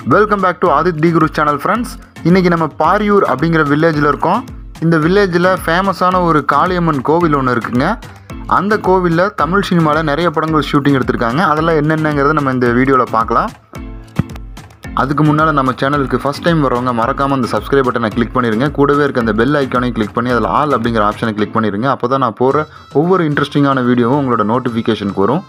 welcome back to Adith T Guru channel friends இன்றைக்கி நம்ம பாரியூர் அப்படிங்கிற வில்லேஜில் இருக்கோம் இந்த வில்லேஜில் ஃபேமஸான ஒரு காளியம்மன் கோவில் ஒன்று இருக்குங்க அந்த கோவிலில் தமிழ் சினிமாவில் நிறைய படங்கள் ஷூட்டிங் எடுத்திருக்காங்க அதெல்லாம் என்னென்னங்கிறத நம்ம இந்த வீடியோவில் பார்க்கலாம் அதுக்கு முன்னால் நம்ம சேனலுக்கு ஃபஸ்ட் டைம் வரவங்க மறக்காமல் அந்த சப்ஸ்கிரைப் பட்டனை கிளிக் பண்ணிடுங்க கூடவே இருக்க அந்த பெல் ஐக்கானையும் கிளிக் பண்ணி அதில் ஆல் அப்படிங்கிற ஆப்ஷனை கிளிக் பண்ணிடுங்க அப்போ தான் நான் போகிற ஒவ்வொரு இன்ட்ரெஸ்டிங்கான வீடியோவும் உங்களோட நோட்டிஃபிகேஷனுக்கு வரும்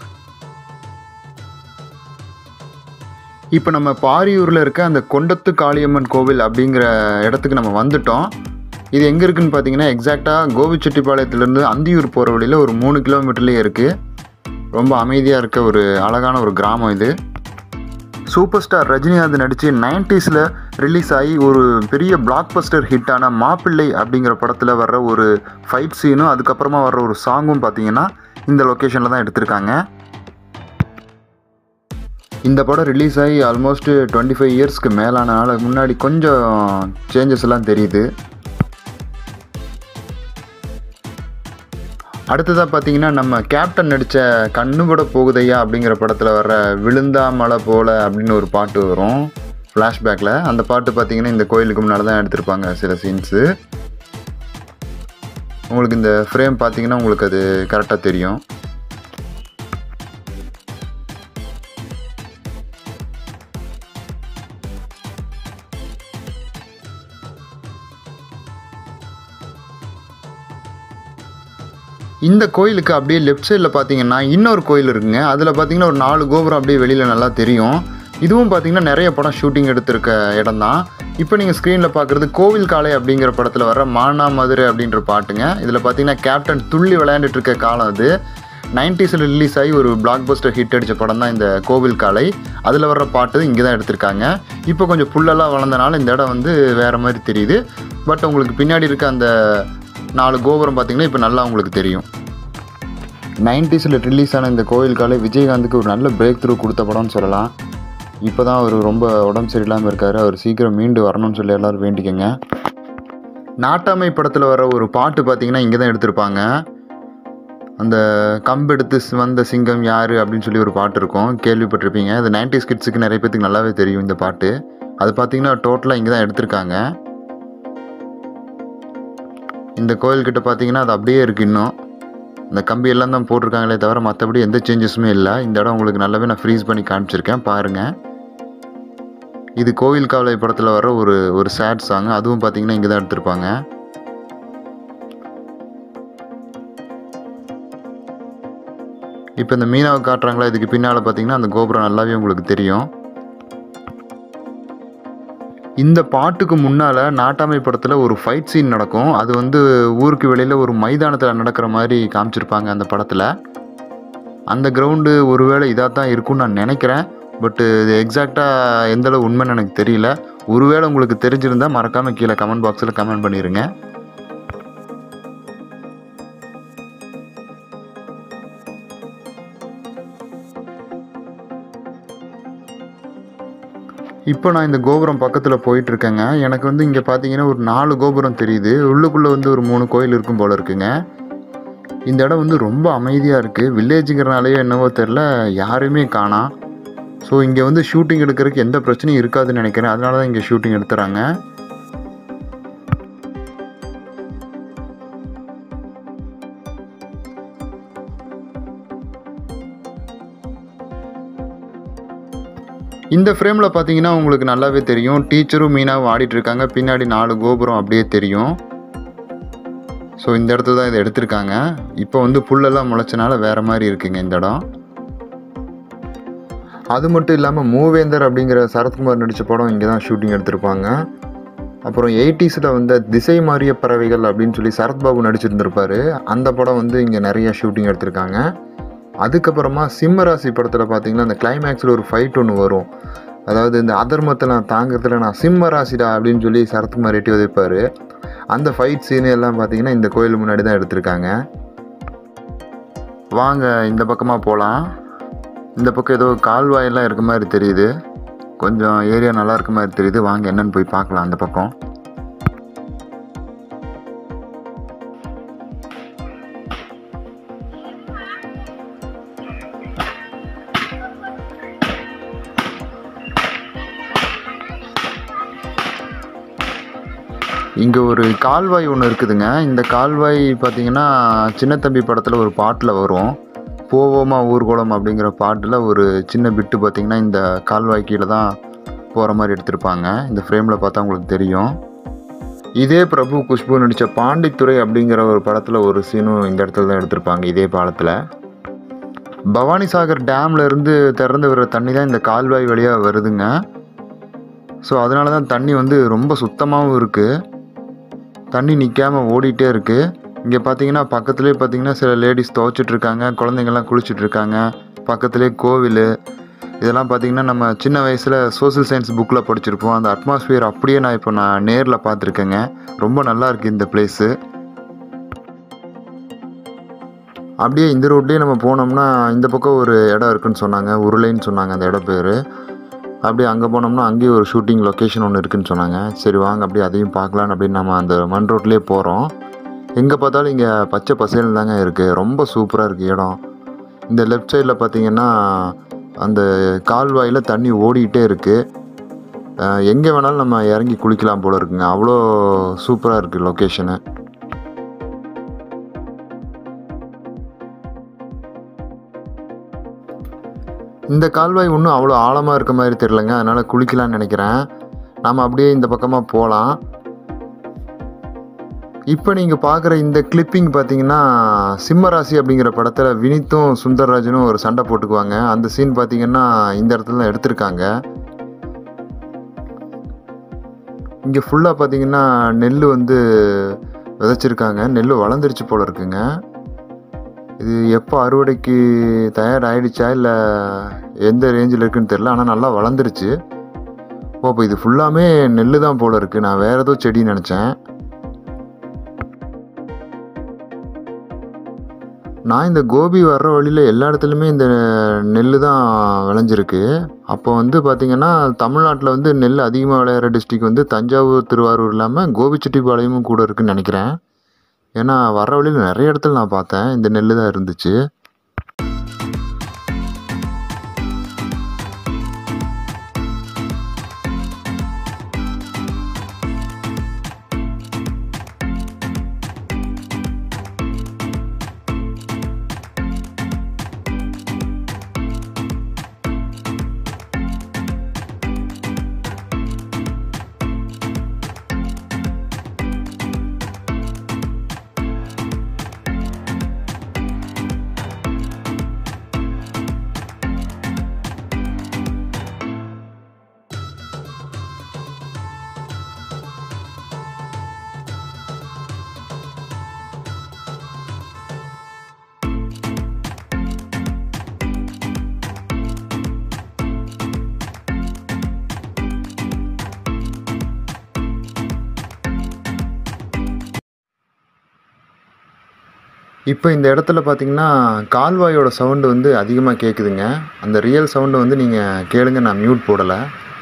இப்போ நம்ம பாரியூரில் இருக்க அந்த கொண்டத்து காளியம்மன் கோவில் அப்படிங்கிற இடத்துக்கு நம்ம வந்துட்டோம் இது எங்கே இருக்குன்னு பார்த்தீங்கன்னா எக்ஸாக்டாக கோவிச்செட்டிப்பாளையத்துலேருந்து அந்தியூர் போகிற வழியில் ஒரு மூணு கிலோமீட்டர்லேயே இருக்குது ரொம்ப அமைதியாக இருக்க ஒரு அழகான ஒரு கிராமம் இது சூப்பர் ஸ்டார் ரஜினிகாந்த் நடித்து நைன்டிஸில் ரிலீஸ் ஆகி ஒரு பெரிய பிளாக் பஸ்டர் ஹிட்டான மாப்பிள்ளை அப்படிங்கிற படத்தில் வர்ற ஒரு ஃபைட் சீனும் அதுக்கப்புறமா வர்ற ஒரு சாங்கும் பார்த்தீங்கன்னா இந்த லொக்கேஷனில் தான் எடுத்திருக்காங்க இந்த படம் ரிலீஸ் ஆகி ஆல்மோஸ்ட் டுவெண்ட்டி ஃபைவ் இயர்ஸ்க்கு மேலானால முன்னாடி கொஞ்சம் சேஞ்சஸ் எல்லாம் தெரியுது அடுத்ததாக பார்த்தீங்கன்னா நம்ம கேப்டன் நடித்த கண்ணுபட போகுதையா அப்படிங்கிற படத்தில் வர்ற விழுந்தா மலை போல அப்படின்னு ஒரு பாட்டு வரும் ஃப்ளாஷ்பேக்கில் அந்த பாட்டு பார்த்தீங்கன்னா இந்த கோயிலுக்கு முன்னால் தான் எடுத்திருப்பாங்க சில சீன்ஸு உங்களுக்கு இந்த ஃப்ரேம் பார்த்தீங்கன்னா உங்களுக்கு அது கரெக்டாக தெரியும் இந்த கோயிலுக்கு அப்படியே லெஃப்ட் சைடில் பார்த்தீங்கன்னா இன்னொரு கோயில் இருக்குங்க அதில் பார்த்தீங்கன்னா ஒரு நாலு கோபுரம் அப்படியே வெளியில் நல்லா தெரியும் இதுவும் பார்த்தீங்கன்னா நிறைய படம் ஷூட்டிங் எடுத்திருக்க இடம் தான் இப்போ நீங்கள் ஸ்க்ரீனில் பார்க்குறது கோவில் காலை அப்படிங்கிற படத்தில் வர மானா மதுரை அப்படின்ற பாட்டுங்க இதில் பார்த்தீங்கன்னா கேப்டன் துள்ளி விளையாண்டுட்டு இருக்க காலம் அது நைன்டிஸில் ரிலீஸ் ஆகி ஒரு பிளாக் பஸ்டர் ஹிட் அடித்த படம் தான் இந்த கோவில் காலை அதில் வர்ற பாட்டு இங்கே தான் எடுத்திருக்காங்க இப்போ கொஞ்சம் புல்லெல்லாம் வளர்ந்தனால இந்த இடம் வந்து வேறு மாதிரி தெரியுது பட் உங்களுக்கு பின்னாடி இருக்க அந்த நாலு கோபுரம் பார்த்தீங்கன்னா இப்போ நல்லா உங்களுக்கு தெரியும் நைன்டிஸில் ரிலீஸ் ஆன இந்த கோயில் காலை விஜயகாந்துக்கு ஒரு நல்ல பிரேக் த்ரூ கொடுத்த படம்னு சொல்லலாம் இப்போ தான் அவர் ரொம்ப உடம்பு சரியில்லாமல் இருக்கார் அவர் சீக்கிரம் மீண்டு வரணும்னு சொல்லி எல்லோரும் வேண்டிக்கங்க நாட்டாமை படத்தில் வர ஒரு பாட்டு பார்த்தீங்கன்னா இங்கே தான் எடுத்திருப்பாங்க அந்த கம்பெடுத்து வந்த சிங்கம் யார் அப்படின்னு சொல்லி ஒரு பாட்டு இருக்கும் கேள்விப்பட்டிருப்பீங்க அது நைன்டிஸ் கிட்ஸுக்கு நிறைய பேத்துக்கு நல்லாவே தெரியும் இந்த பாட்டு அது பார்த்தீங்கன்னா டோட்டலாக இங்கே தான் எடுத்திருக்காங்க இந்த கோயில்கிட்ட பார்த்தீங்கன்னா அது அப்படியே இருக்குது இன்னும் இந்த கம்பி எல்லாம் தான் போட்டிருக்காங்களே தவிர மற்றபடி எந்த சேஞ்சஸுமே இல்லை இந்த இடம் உங்களுக்கு நல்லாவே நான் ஃப்ரீஸ் பண்ணி காமிச்சிருக்கேன் பாருங்கள் இது கோவில் காவலை படத்தில் வர ஒரு ஒரு சேட் சாங் அதுவும் பார்த்தீங்கன்னா இங்கே தான் எடுத்திருப்பாங்க இப்போ இந்த மீனாவை காட்டுறாங்களா இதுக்கு பின்னால் பார்த்தீங்கன்னா அந்த கோபுரம் நல்லாவே உங்களுக்கு தெரியும் இந்த பாட்டுக்கு முன்னால் நாட்டாமை படத்தில் ஒரு ஃபைட் சீன் நடக்கும் அது வந்து ஊருக்கு வெளியில் ஒரு மைதானத்தில் நடக்கிற மாதிரி காமிச்சிருப்பாங்க அந்த படத்தில் அந்த கிரவுண்டு ஒருவேளை இதாக தான் இருக்கும்னு நான் நினைக்கிறேன் பட்டு இது எக்ஸாக்டாக எந்தளவு உண்மைன்னு எனக்கு தெரியல ஒருவேளை உங்களுக்கு தெரிஞ்சிருந்தால் மறக்காமல் கீழே கமெண்ட் பாக்ஸில் கமெண்ட் பண்ணிடுங்க இப்போ நான் இந்த கோபுரம் பக்கத்தில் போயிட்டுருக்கேங்க எனக்கு வந்து இங்கே பார்த்தீங்கன்னா ஒரு நாலு கோபுரம் தெரியுது உள்ளுக்குள்ளே வந்து ஒரு மூணு கோயில் இருக்கும் போல் இருக்குங்க இந்த இடம் வந்து ரொம்ப அமைதியாக இருக்குது வில்லேஜுங்கிறனாலேயோ என்னவோ தெரில யாருமே காணாம் ஸோ இங்கே வந்து ஷூட்டிங் எடுக்கிறதுக்கு எந்த பிரச்சனையும் இருக்காதுன்னு நினைக்கிறேன் அதனால தான் இங்கே ஷூட்டிங் எடுத்துகிறாங்க இந்த ஃப்ரேமில் பார்த்தீங்கன்னா உங்களுக்கு நல்லாவே தெரியும் டீச்சரும் மீனாவும் ஆடிட்டு இருக்காங்க பின்னாடி நாலு கோபுரம் அப்படியே தெரியும் ஸோ இந்த இடத்துல தான் இதை எடுத்திருக்காங்க இப்போ வந்து புல்லெல்லாம் முளைச்சனால வேறு மாதிரி இருக்குங்க இந்த இடம் அது மட்டும் இல்லாமல் மூவேந்தர் அப்படிங்கிற சரத்குமார் நடித்த படம் இங்கே தான் ஷூட்டிங் எடுத்திருப்பாங்க அப்புறம் எயிட்டிஸில் வந்த திசை மாறிய பறவைகள் அப்படின்னு சொல்லி சரத்பாபு நடிச்சிருந்திருப்பாரு அந்த படம் வந்து இங்கே நிறைய ஷூட்டிங் எடுத்திருக்காங்க அதுக்கப்புறமா சிம்மராசி படத்தில் பார்த்தீங்கன்னா அந்த கிளைமேக்ஸில் ஒரு ஃபைட் ஒன்று வரும் அதாவது இந்த அதர்மத்தை நான் தாங்கிறதுல நான் சிம்மராசிடா அப்படின்னு சொல்லி சரத்குமார் எட்டி உதைப்பார் அந்த ஃபைட் சீனு எல்லாம் பார்த்தீங்கன்னா இந்த கோயில் முன்னாடி தான் எடுத்திருக்காங்க வாங்க இந்த பக்கமாக போகலாம் இந்த பக்கம் ஏதோ கால்வாயெல்லாம் இருக்க மாதிரி தெரியுது கொஞ்சம் ஏரியா நல்லா இருக்க மாதிரி தெரியுது வாங்க என்னன்னு போய் பார்க்கலாம் அந்த பக்கம் இங்கே ஒரு கால்வாய் ஒன்று இருக்குதுங்க இந்த கால்வாய் பார்த்தீங்கன்னா சின்ன தம்பி படத்தில் ஒரு பாட்டில் வரும் போவோமா ஊர்கோலம் அப்படிங்கிற பாட்டில் ஒரு சின்ன பிட்டு பார்த்தீங்கன்னா இந்த கால்வாய் கீழே தான் போகிற மாதிரி எடுத்திருப்பாங்க இந்த ஃப்ரேமில் பார்த்தா உங்களுக்கு தெரியும் இதே பிரபு குஷ்பு நடித்த பாண்டித்துறை அப்படிங்கிற ஒரு படத்தில் ஒரு சீனும் இந்த இடத்துல தான் எடுத்திருப்பாங்க இதே பாலத்தில் பவானிசாகர் டேம்ல இருந்து திறந்து வர்ற தண்ணி தான் இந்த கால்வாய் வழியாக வருதுங்க ஸோ அதனால தான் தண்ணி வந்து ரொம்ப சுத்தமாகவும் இருக்குது தண்ணி நிற்காமல் ஓடிட்டே இருக்குது இங்கே பார்த்தீங்கன்னா பக்கத்துலேயே பார்த்தீங்கன்னா சில லேடிஸ் துவைச்சிட்டு இருக்காங்க குழந்தைங்கள்லாம் குளிச்சுட்டு இருக்காங்க பக்கத்துலேயே கோவில் இதெல்லாம் பார்த்தீங்கன்னா நம்ம சின்ன வயசில் சோஷியல் சயின்ஸ் புக்கில் படிச்சிருப்போம் அந்த அட்மாஸ்பியர் அப்படியே நான் இப்போ நான் நேரில் பார்த்துருக்கேங்க ரொம்ப நல்லா இருக்குது இந்த பிளேஸு அப்படியே இந்த ரோட்லேயே நம்ம போனோம்னா இந்த பக்கம் ஒரு இடம் இருக்குன்னு சொன்னாங்க உருளைன்னு சொன்னாங்க அந்த இடம் பேர் அப்படியே அங்கே போனோம்னா அங்கேயும் ஒரு ஷூட்டிங் லொக்கேஷன் ஒன்று இருக்குன்னு சொன்னாங்க சரி வாங்க அப்படியே அதையும் பார்க்கலான்னு அப்படின்னு நம்ம அந்த மண் ரோட்லேயே போகிறோம் எங்கே பார்த்தாலும் இங்கே பச்சை பசேல்னு தாங்க இருக்குது ரொம்ப சூப்பராக இருக்குது இடம் இந்த லெஃப்ட் சைடில் பார்த்தீங்கன்னா அந்த கால்வாயில் தண்ணி ஓடிக்கிட்டே இருக்குது எங்கே வேணாலும் நம்ம இறங்கி குளிக்கலாம் போல இருக்குங்க அவ்வளோ சூப்பராக இருக்குது லொக்கேஷனு இந்த கால்வாய் ஒன்றும் அவ்வளோ ஆழமாக இருக்க மாதிரி தெரிலங்க அதனால் குளிக்கலாம்னு நினைக்கிறேன் நாம் அப்படியே இந்த பக்கமாக போகலாம் இப்போ நீங்கள் பார்க்குற இந்த கிளிப்பிங் பார்த்தீங்கன்னா சிம்மராசி அப்படிங்கிற படத்தில் வினித்தும் சுந்தர்ராஜனும் ஒரு சண்டை போட்டுக்குவாங்க அந்த சீன் பார்த்தீங்கன்னா இந்த இடத்துல தான் எடுத்திருக்காங்க இங்கே ஃபுல்லாக பார்த்தீங்கன்னா நெல் வந்து விதைச்சிருக்காங்க நெல் வளர்ந்துருச்சு போல இருக்குங்க இது எப்போ அறுவடைக்கு தயார் ஆயிடுச்சா இல்லை எந்த ரேஞ்சில் இருக்குன்னு தெரில ஆனால் நல்லா வளர்ந்துருச்சு ஓ இப்போ இது ஃபுல்லாமே நெல் தான் போல இருக்குது நான் வேறு ஏதோ செடி நினச்சேன் நான் இந்த கோபி வர்ற வழியில் எல்லா இடத்துலையுமே இந்த நெல் தான் விளைஞ்சிருக்கு அப்போ வந்து பார்த்திங்கன்னா தமிழ்நாட்டில் வந்து நெல் அதிகமாக விளையிற டிஸ்ட்ரிக் வந்து தஞ்சாவூர் திருவாரூர் இல்லாமல் கோபிச்செட்டிப்பாளையமும் கூட இருக்குன்னு நினைக்கிறேன் ஏன்னா வர்ற வழியில் நிறைய இடத்துல நான் பார்த்தேன் இந்த நெல் தான் இருந்துச்சு இப்போ இந்த இடத்துல பார்த்தீங்கன்னா கால்வாயோட சவுண்டு வந்து அதிகமாக கேட்குதுங்க அந்த ரியல் சவுண்டு வந்து நீங்கள் கேளுங்க நான் மியூட் போடலை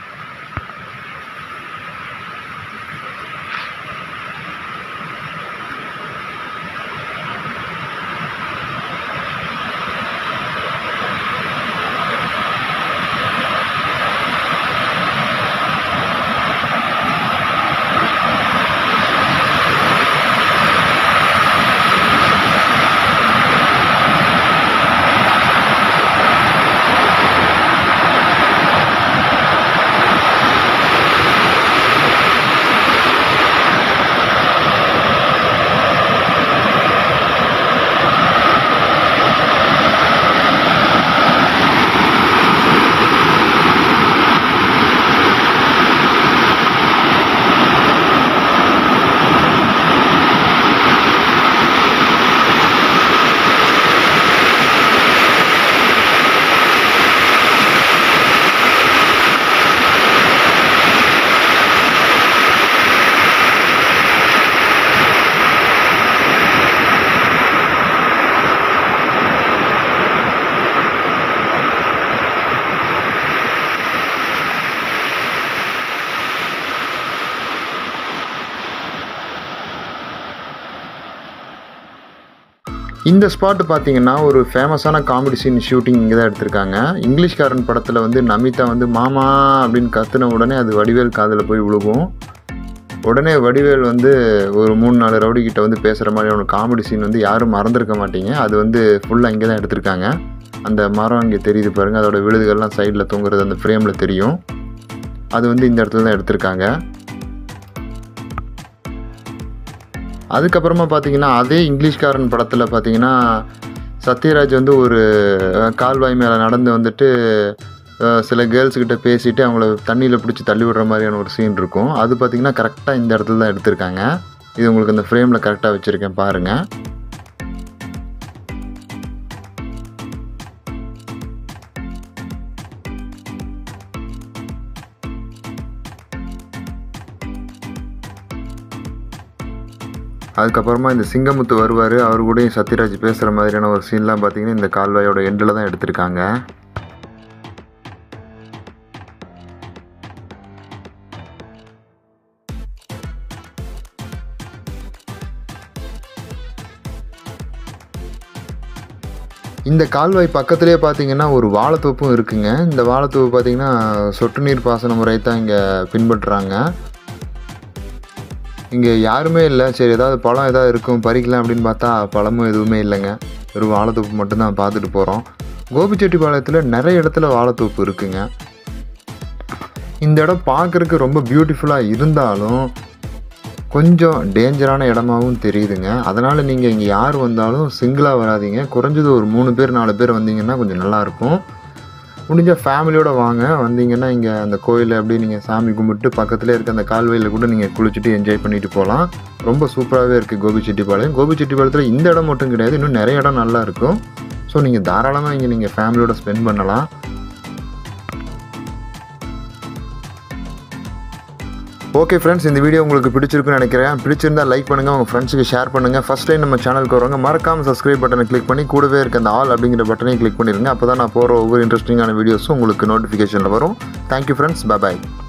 இந்த ஸ்பாட்டு பார்த்தீங்கன்னா ஒரு ஃபேமஸான காமெடி சீன் ஷூட்டிங் இங்கே தான் எடுத்திருக்காங்க இங்கிலீஷ்காரன் படத்தில் வந்து நமிதா வந்து மாமா அப்படின்னு கத்துன உடனே அது வடிவேல் காதில் போய் விழுகும் உடனே வடிவேல் வந்து ஒரு மூணு நாலு ரவுடி கிட்ட வந்து பேசுகிற மாதிரியான ஒரு காமெடி சீன் வந்து யாரும் மறந்துருக்க மாட்டீங்க அது வந்து ஃபுல்லாக இங்கே தான் எடுத்திருக்காங்க அந்த மரம் இங்கே தெரியுது பாருங்கள் அதோட விழுதுகள்லாம் சைடில் தூங்குறது அந்த ஃப்ரேமில் தெரியும் அது வந்து இந்த இடத்துல தான் எடுத்திருக்காங்க அதுக்கப்புறமா பார்த்தீங்கன்னா அதே இங்கிலீஷ்காரன் படத்தில் பார்த்தீங்கன்னா சத்யராஜ் வந்து ஒரு அஹ், கால்வாய் மேலே நடந்து வந்துட்டு அஹ், சில கேர்ள்ஸ் கிட்ட பேசிட்டு அவங்கள தண்ணியில் பிடிச்சி தள்ளி விடுற மாதிரியான ஒரு சீன் இருக்கும் அது பார்த்தீங்கன்னா கரெக்டாக இந்த இடத்துல தான் எடுத்திருக்காங்க இது உங்களுக்கு இந்த ஃப்ரேமில் கரெக்டாக வச்சுருக்கேன் பாருங்கள் அதுக்கப்புறமா இந்த சிங்கமுத்து வருவார் அவர் கூடயும் சத்யராஜ் பேசுகிற மாதிரியான ஒரு சீன்லாம் பார்த்தீங்கன்னா இந்த கால்வாயோட எண்டில் தான் எடுத்திருக்காங்க இந்த கால்வாய் பக்கத்துலேயே பார்த்தீங்கன்னா ஒரு வாழைத்தோப்பும் இருக்குங்க இந்த வாழைத்தோப்பு பார்த்தீங்கன்னா சொட்டு நீர் பாசன முறை தான் இங்கே பின்பற்றுறாங்க இங்கே யாருமே இல்லை சரி ஏதாவது பழம் ஏதாவது இருக்கும் பறிக்கலாம் அப்படின்னு பார்த்தா பழமும் எதுவுமே இல்லைங்க வெறும் வாழைத்தோப்பு மட்டும்தான் பார்த்துட்டு போகிறோம் கோபிச்செட்டிப்பாளையத்தில் நிறைய இடத்துல வாழைத்தோப்பு இருக்குங்க இந்த இடம் பார்க்குறதுக்கு ரொம்ப பியூட்டிஃபுல்லாக இருந்தாலும் கொஞ்சம் டேஞ்சரான இடமாவும் தெரியுதுங்க அதனால் நீங்கள் இங்கே யார் வந்தாலும் சிங்கிளாக வராதீங்க குறைஞ்சது ஒரு மூணு பேர் நாலு பேர் வந்தீங்கன்னா கொஞ்சம் நல்லாயிருக்கும் முடிஞ்ச ஃபேமிலியோட வாங்க வந்தீங்கன்னா இங்கே அந்த கோயிலை அப்படியே நீங்கள் சாமி கும்பிட்டு பக்கத்துலேயே இருக்க அந்த கால்வாயில் கூட நீங்கள் குளிச்சுட்டு என்ஜாய் பண்ணிட்டு போகலாம் ரொம்ப சூப்பராகவே இருக்குது கோபிச்செட்டிப்பாளையம் கோபிச்செட்டிப்பாளையத்தில் இந்த இடம் மட்டும் கிடையாது இன்னும் நிறைய இடம் நல்லா இருக்கும் ஸோ நீங்கள் தாராளமாக இங்கே நீங்கள் ஃபேமிலியோட ஸ்பெண்ட் பண்ணலாம் ஓகே ஃப்ரெண்ட்ஸ் இந்த வீடியோ உங்களுக்கு பிடிச்சிருக்குன்னு நினைக்கிறேன் பிடிச்சிருந்தா லைக் பண்ணுங்கள் உங்கள் ஃப்ரெண்ட்ஸுக்கு ஷேர் பண்ணுங்கள் ஃபஸ்ட் டைம் நம்ம சேனலுக்கு வரவங்க மறக்காம சப்ஸ்கிரைப் பட்டனை கிளிக் பண்ணி கூடவே இருக்க அந்த ஆல் அப்படிங்கிற பட்டனையும் கிளிக் பண்ணிடுங்க அப்போ தான் நான் போகிற ஒவ்வொரு இன்ட்ரெஸ்டிங்கான வீடியோஸும் உங்களுக்கு நோட்டிஃபிகேஷனில் வரும் தேங்க்யூ ஃப்ரெண்ட்ஸ் பை